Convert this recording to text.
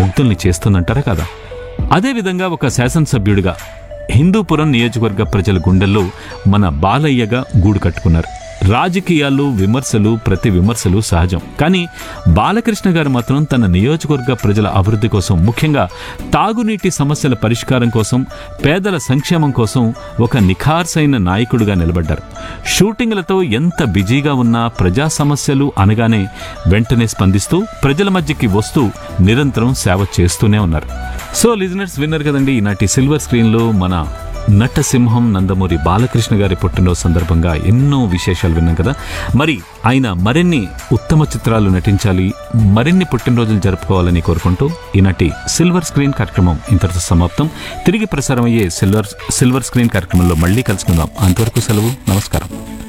ముగ్ధుల్ని చేస్తుందంటారా కదా అదేవిధంగా ఒక శాసనసభ్యుడిగా హిందూపురం నియోజకవర్గ ప్రజల గుండెల్లో మన బాలయ్యగా గూడు కట్టుకున్నారు రాజకీయాలు విమర్శలు ప్రతి విమర్శలు సహజం కానీ బాలకృష్ణ గారు మాత్రం తన నియోజకవర్గ ప్రజల అభివృద్ధి కోసం ముఖ్యంగా తాగునీటి సమస్యల పరిష్కారం కోసం పేదల సంక్షేమం కోసం ఒక నిఖార్సైన నాయకుడిగా నిలబడ్డారు షూటింగ్లతో ఎంత బిజీగా ఉన్నా ప్రజా సమస్యలు అనగానే వెంటనే స్పందిస్తూ ప్రజల మధ్యకి వస్తూ నిరంతరం సేవ చేస్తూనే ఉన్నారు సో లిజనర్స్ విన్నారు కదండి ఈనాటి సిల్వర్ స్క్రీన్లో మన నటసింహం నందమూరి బాలకృష్ణ గారి పుట్టినరోజు సందర్భంగా ఎన్నో విశేషాలు విన్నాం కదా మరి ఆయన మరిన్ని ఉత్తమ చిత్రాలు నటించాలి మరిన్ని పుట్టినరోజులు జరుపుకోవాలని కోరుకుంటూ ఈనాటి సిల్వర్ స్క్రీన్ కార్యక్రమం ఇంతటితో సమాప్తం తిరిగి ప్రసారం అయ్యే సిల్వర్ సిల్వర్ స్క్రీన్ కార్యక్రమంలో మళ్ళీ కలుసుకుందాం అంతవరకు సెలవు నమస్కారం